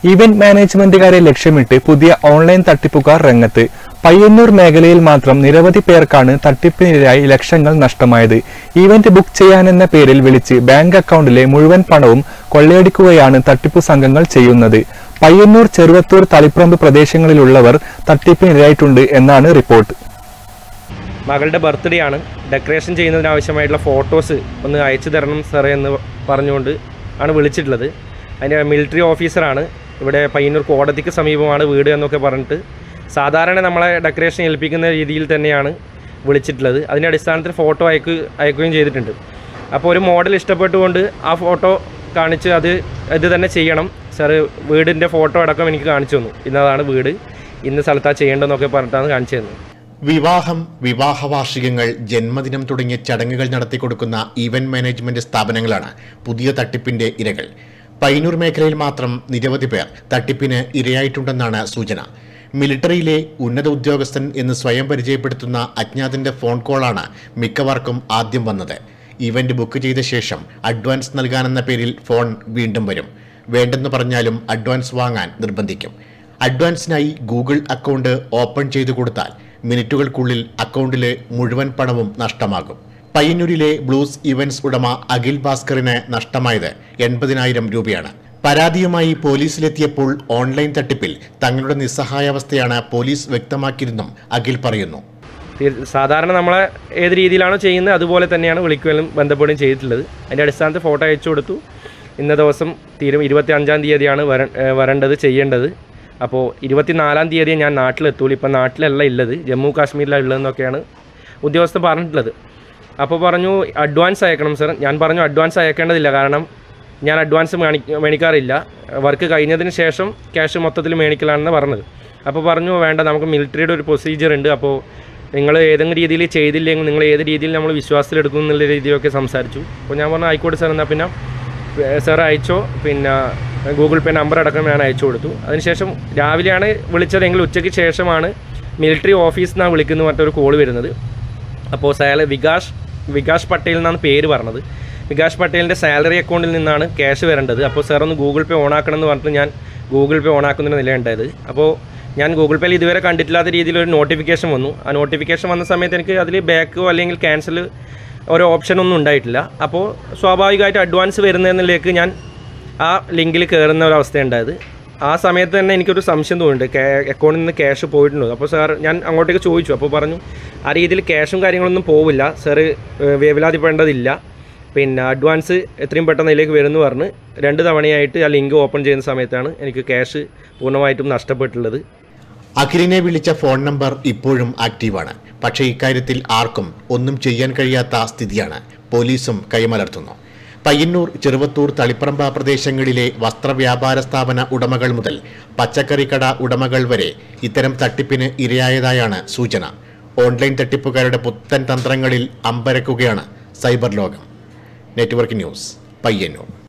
event മാനേജ്മെന്റുകാരെ ലക്ഷ്യമിട്ട് പുതിയ online തട്ടിപ്പുകാർ രംഗത്ത് പയ്യന്നൂർ മേഖലയിൽ മാത്രം നിരവധി പേർക്കാണ് തട്ടിപ്പിനിരയായി ലക്ഷങ്ങൾ നഷ്ടമായത് ഇവന്റ് ബുക്ക് ചെയ്യാനെന്ന പേരിൽ വിളിച്ച് ബാങ്ക് അക്കൗണ്ടിലെ മുഴുവൻ പണവും കൊള്ളയടിക്കുകയാണ് തട്ടിപ്പു സംഘങ്ങൾ ചെയ്യുന്നത് പയ്യന്നൂർ ചെറുവത്തൂർ തളിപ്പറമ്പ് പ്രദേശങ്ങളിലുള്ളവർ തട്ടിപ്പിനിരയായിട്ടുണ്ട് എന്നാണ് റിപ്പോർട്ട് മകളുടെ ബർത്ത്ഡേ ആണ് ഡെക്കറേഷൻ ചെയ്യുന്നതിന് ആവശ്യമായിട്ടുള്ള ഫോട്ടോസ് ഒന്ന് അയച്ചു തരണം സാറേ എന്ന് പറഞ്ഞുകൊണ്ട് ആണ് വിളിച്ചിട്ടുള്ളത് അതിൻ്റെ മിലിറ്ററി ഓഫീസറാണ് ഇവിടെ പയ്യന്നൂർ കോടതിക്ക് സമീപമാണ് വീട് എന്നൊക്കെ പറഞ്ഞിട്ട് സാധാരണ നമ്മളെ ഡെക്കറേഷൻ ഏൽപ്പിക്കുന്ന രീതിയിൽ തന്നെയാണ് വിളിച്ചിട്ടുള്ളത് അതിൻ്റെ അടിസ്ഥാനത്തിൽ ഫോട്ടോ അയക്കു അയക്കുകയും ചെയ്തിട്ടുണ്ട് അപ്പോൾ ഒരു മോഡൽ ഇഷ്ടപ്പെട്ടുകൊണ്ട് ആ ഫോട്ടോ കാണിച്ച് അത് ഇത് തന്നെ ചെയ്യണം സാറ് വീടിൻ്റെ ഫോട്ടോ അടക്കം എനിക്ക് കാണിച്ചു തന്നു ഇന്നതാണ് വീട് ഇന്ന സ്ഥലത്താണ് ചെയ്യേണ്ടതെന്നൊക്കെ പറഞ്ഞിട്ടാണ് കാണിച്ചു തന്നത് വിവാഹം വിവാഹ വാർഷികങ്ങൾ ജന്മദിനം തുടങ്ങിയ ചടങ്ങുകൾ നടത്തിക്കൊടുക്കുന്ന ഈവന്റ് മാനേജ്മെന്റ് സ്ഥാപനങ്ങളാണ് പുതിയ തട്ടിപ്പിന്റെ ഇരകൾ പയ്യന്നൂർ മേഖലയിൽ മാത്രം നിരവധി പേർ തട്ടിപ്പിന് ഇരയായിട്ടുണ്ടെന്നാണ് സൂചന മിലിറ്ററിയിലെ ഉന്നത ഉദ്യോഗസ്ഥൻ എന്ന് സ്വയം പരിചയപ്പെടുത്തുന്ന അജ്ഞാതന്റെ ഫോൺ കോളാണ് മിക്കവർക്കും ആദ്യം വന്നത് ഇവന്റ് ബുക്ക് ചെയ്ത ശേഷം അഡ്വാൻസ് നൽകാനെന്ന പേരിൽ ഫോൺ വീണ്ടും വരും വേണ്ടെന്ന് പറഞ്ഞാലും അഡ്വാൻസ് വാങ്ങാൻ നിർബന്ധിക്കും അഡ്വാൻസിനായി ഗൂഗിൾ അക്കൗണ്ട് ഓപ്പൺ ചെയ്തു കൊടുത്താൽ മിനിറ്റുകൾക്കുള്ളിൽ അക്കൗണ്ടിലെ മുഴുവൻ പണവും നഷ്ടമാകും പയ്യന്നൂരിലെ ബ്ലൂസ് ഇവന്റ്സ് ഉടമ അഖിൽ ഭാസ്കറിന് നഷ്ടമായത് എൺപതിനായിരം രൂപയാണ് പരാതിയുമായി പോലീസിലെത്തിയപ്പോൾ ഓൺലൈൻ തട്ടിപ്പിൽ തങ്ങളുടെ നിസ്സഹായാവസ്ഥയാണ് പോലീസ് വ്യക്തമാക്കിയിരുന്നും അഖിൽ പറയുന്നു തീർ- സാധാരണ നമ്മളെ ഏത് രീതിയിലാണോ ചെയ്യുന്നത് അതുപോലെ തന്നെയാണ് വിളിക്കുകയും ബന്ധപ്പെടുകയും ചെയ്തിട്ടുള്ളത് അതിൻ്റെ അടിസ്ഥാനത്തിൽ ഫോട്ടോ അയച്ചു കൊടുത്തു ഇന്ന ദിവസം തീരും ഇരുപത്തി അഞ്ചാം തീയതിയാണ് വര ഏഹ് വരേണ്ടത് ചെയ്യേണ്ടത് അപ്പോൾ ഇരുപത്തിനാലാം തീയതി ഞാൻ നാട്ടിലെത്തുള്ളൂ ഇപ്പം നാട്ടിലല്ല ഉള്ളത് ജമ്മു കാശ്മീരിലാണ് ഉള്ളതെന്നൊക്കെയാണ് ഉദ്യോഗസ്ഥർ പറഞ്ഞിട്ടുള്ളത് അപ്പോൾ പറഞ്ഞു അഡ്വാൻസ് അയക്കണം സർ ഞാൻ പറഞ്ഞു അഡ്വാൻസ് അയക്കേണ്ടതില്ല കാരണം ഞാൻ അഡ്വാൻസ് മേണി മേടിക്കാറില്ല വർക്ക് കഴിഞ്ഞതിന് ശേഷം ക്യാഷ് മൊത്തത്തിൽ മേടിക്കലാണെന്ന് പറഞ്ഞത് അപ്പോൾ പറഞ്ഞു വേണ്ട നമുക്ക് മിലിറ്ററിയുടെ ഒരു പ്രൊസീജിയർ ഉണ്ട് അപ്പോൾ നിങ്ങൾ ഏതെങ്കിലും രീതിയിൽ ചെയ്തില്ലെങ്കിൽ നിങ്ങൾ ഏത് രീതിയിൽ നമ്മൾ വിശ്വാസത്തിലെടുക്കും എന്നുള്ള രീതിയിലൊക്കെ സംസാരിച്ചു അപ്പോൾ ഞാൻ പറഞ്ഞു ആയിക്കോട്ടെ സാർ എന്നാൽ പിന്നെ സാർ അയച്ചോ പിന്നെ ഗൂഗിൾ പേ നമ്പർ അടക്കം ഞാൻ അയച്ചു കൊടുത്തു അതിനുശേഷം രാവിലെയാണ് വിളിച്ചതെങ്കിൽ ഉച്ചയ്ക്ക് ശേഷമാണ് മിലിറ്ററി ഓഫീസിൽ നിന്നാണ് വിളിക്കുന്നത് പറഞ്ഞൊരു കോൾ വരുന്നത് അപ്പോൾ സാല വികാസ് വികാസ് പട്ടേൽ എന്നാണ് പേര് പറഞ്ഞത് വികാസ് പട്ടേലിൻ്റെ സാലറി അക്കൗണ്ടിൽ നിന്നാണ് ക്യാഷ് വരേണ്ടത് അപ്പോൾ സാർ ഒന്ന് ഗൂഗിൾ പേ ഓണാക്കണം എന്ന് പറഞ്ഞിട്ട് ഞാൻ ഗൂഗിൾ പേ ഓണാക്കുന്ന നിലയുണ്ടായത് അപ്പോൾ ഞാൻ ഗൂഗിൾ പേയിൽ ഇതുവരെ കണ്ടിട്ടില്ലാത്ത രീതിയിൽ ഒരു നോട്ടിഫിക്കേഷൻ വന്നു ആ നോട്ടിഫിക്കേഷൻ വന്ന സമയത്ത് എനിക്ക് അതിൽ ബാക്കോ അല്ലെങ്കിൽ ക്യാൻസൽ ഓരോ ഓപ്ഷനൊന്നും ഉണ്ടായിട്ടില്ല അപ്പോൾ സ്വാഭാവികമായിട്ട് അഡ്വാൻസ് വരുന്നതിലേക്ക് ഞാൻ ആ ലിങ്കിൽ കയറുന്ന ഒരു അവസ്ഥയുണ്ടായത് ആ സമയത്ത് തന്നെ എനിക്കൊരു സംശയം തോന്നിയിട്ടുണ്ട് അക്കൗണ്ടിൽ നിന്ന് ക്യാഷ് പോയിട്ടുണ്ടോ അപ്പോൾ സാർ ഞാൻ അങ്ങോട്ടേക്ക് ചോദിച്ചു അപ്പോൾ പറഞ്ഞു ആ രീതിയിൽ ക്യാഷും കാര്യങ്ങളൊന്നും പോവില്ല സാറ് വേവലാതിപ്പെടേണ്ടതില്ല പിന്നെ അഡ്വാൻസ് എത്രയും പെട്ടെന്ന് അതിലേക്ക് വരുമെന്ന് പറഞ്ഞ് രണ്ട് തവണയായിട്ട് ആ ലിങ്ക് ഓപ്പൺ ചെയ്യുന്ന സമയത്താണ് എനിക്ക് ക്യാഷ് പൂർണ്ണമായിട്ടും നഷ്ടപ്പെട്ടുള്ളത് അഖിലിനെ വിളിച്ച ഫോൺ നമ്പർ ഇപ്പോഴും ആക്റ്റീവാണ് പക്ഷേ ഇക്കാര്യത്തിൽ ആർക്കും ഒന്നും ചെയ്യാൻ കഴിയാത്ത സ്ഥിതിയാണ് പോലീസും കൈമലർത്തുന്നു പയ്യന്നൂർ ചെറുവത്തൂർ തളിപ്പറമ്പ പ്രദേശങ്ങളിലെ വസ്ത്രവ്യാപാര സ്ഥാപന ഉടമകൾ മുതൽ പച്ചക്കറിക്കട ഉടമകൾ വരെ ഇത്തരം തട്ടിപ്പിന് ഇരയായതായാണ് സൂചന ഓൺലൈൻ തട്ടിപ്പുകാരുടെ പുത്തൻ തന്ത്രങ്ങളിൽ അമ്പരക്കുകയാണ് സൈബർ ലോകം നെറ്റ്വർക്ക് ന്യൂസ് പയ്യന്നൂർ